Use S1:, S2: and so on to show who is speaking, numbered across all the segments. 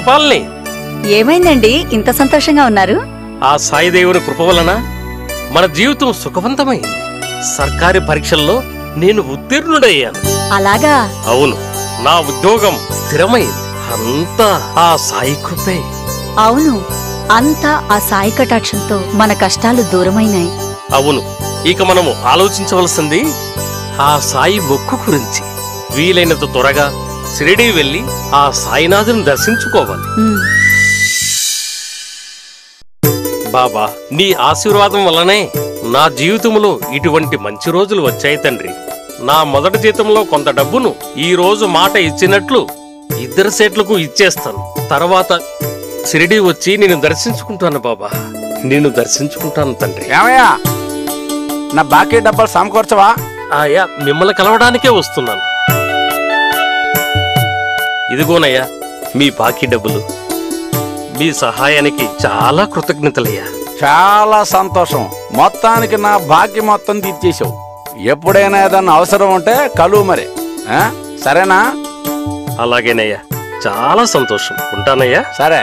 S1: కృపాలని
S2: ఏమైందండి ఇంత సంతోషంగా ఉన్నారు
S1: ఆ సాయిదేవుని కృప వలన మన జీవితం సుఖవంతమైంది సర్కారీ పరీక్షల్లో నేను ఉత్తీర్ణుడయ్యాను
S2: అలాగా
S1: అవును నా ఉద్యోగం స్థిరమైంది అంతా ఆ సాయి కృపే
S2: అవును అంతా ఆ సాయి కటాక్షంతో మన కష్టాలు దూరమైనాయి
S1: అవును ఇక మనము ఆలోచించవలసింది ఆ సాయి మొక్కు గురించి వీలైనంత త్వరగా షిరిడీ వెళ్లి ఆ సాయినాథుని దర్శించుకోవాలి
S2: ఉమ్,
S1: బాబా నీ ఆశీర్వాదం వల్లనే నా జీవితంలో ఇటువంటి మంచి రోజులు వచ్చాయి తండ్రి నా మొదటి జీతంలో కొంత డబ్బును ఈ రోజు మాట ఇచ్చినట్లు ఇద్దరు సేట్లకు ఇచ్చేస్తాను తర్వాత షిరిడీ వచ్చి నేను దర్శించుకుంటాను బాబా నిన్ను దర్శించుకుంటాను తండ్రి
S3: ఏమయ్యా నా బాకీ డబ్బాలు సమకూర్చవా
S1: ఆయా మిమ్మల్ని కలవడానికే వస్తున్నాను ఇదిగోనయ్యా మీ బాకీ డబ్బులు మీ సహాయానికి చాలా కృతజ్ఞతలయ్యా
S3: చాలా సంతోషం మొత్తానికి నా బాకీ మొత్తం తీర్చేసావు ఎప్పుడైనా ఏదన్నా అవసరం ఉంటే కలువు మరి ఆ? సరేనా
S1: అలాగేనయ్యా చాలా సంతోషం ఉంటానయ్యా
S3: సరే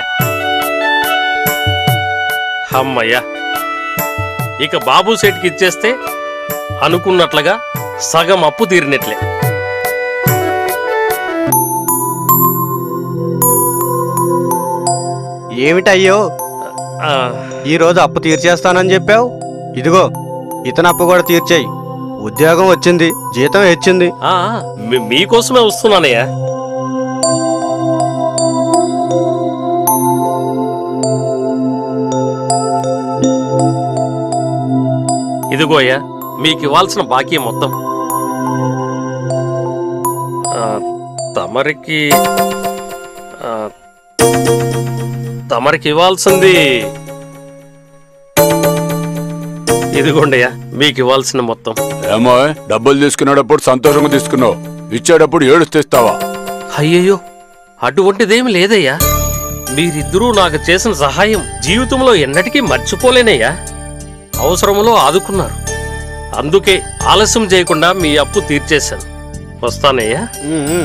S1: అమ్మయ్యా ఇక బాబు సేట్కి ఇచ్చేస్తే అనుకున్నట్లుగా సగం అప్పు తీరినట్లే
S4: ఏమిటయ్యో
S1: ఆ,
S4: ఈ రోజు అప్పు తీర్చేస్తానని చెప్పావు ఇదిగో ఇతను అప్పు కూడా తీర్చేయి ఉద్యోగం వచ్చింది జీతం హెచ్చింది
S1: ఆ, మీ- మీకోసమే వస్తున్నానయ్యా ఇదిగోయ్యా మీకు ఇవ్వాల్సిన బాకీ మొత్తం ఆ, తమరికి ఆ, తమరికి ఇవ్వాల్సింది ఇదిగోండయ్యా మీకు ఇవ్వాల్సిన మొత్తం
S3: ఏమో డబ్బులు తీసుకునేటప్పుడు సంతోషంగా తీసుకున్నావు ఇచ్చేటప్పుడు ఏడుస్తావా
S1: అయ్యయ్యో అటువంటిదేమి లేదయ్యా మీరిద్దరూ నాకు చేసిన సహాయం జీవితంలో ఎన్నటికీ మర్చిపోలేనయ్యా అవసరములో ఆదుకున్నారు అందుకే ఆలస్యం చేయకుండా మీ అప్పు తీర్చేశాను వస్తానయ్యా
S4: ఉమ్, ఉమ్.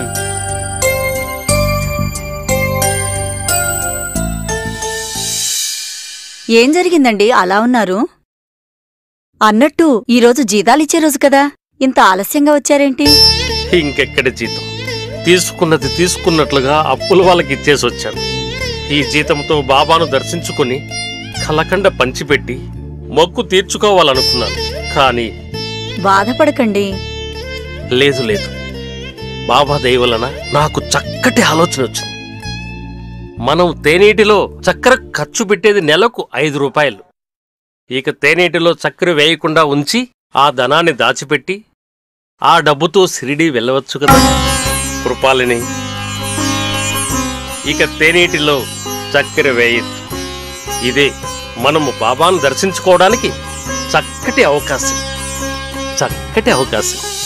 S2: ఏం జరిగిందండి అలా ఉన్నారు అన్నట్టు ఈరోజు జీతాలిచ్చే రోజు కదా ఇంత ఆలస్యంగా వచ్చారేంటి
S1: ఇంకెక్కడి జీతం తీసుకున్నది తీసుకున్నట్లుగా అప్పుల వాళ్ళకి ఇచ్చేసి వచ్చాను ఈ జీతంతో బాబాను దర్శించుకుని కలకండ పంచిపెట్టి మొక్కు తీర్చుకోవాలనుకున్నాను కానీ
S2: బాధపడకండి
S1: లేదు లేదు బాబా దయ వలన నాకు చక్కటి ఆలోచన వచ్చింది మనం తేనీటిలో చక్కెర ఖర్చు పెట్టేది నెలకు ఐదు రూపాయలు ఇక తేనీటిలో చక్కెర వేయకుండా ఉంచి ఆ ధనాన్ని దాచిపెట్టి ఆ డబ్బుతో సిరిడి వెళ్ళవచ్చు కదా కృపాలిని ఇక తేనీటిలో చక్కెర వేయద్దు ఇదే మనము బాబాను దర్శించుకోవడానికి చక్కటి అవకాశం చక్కటి అవకాశం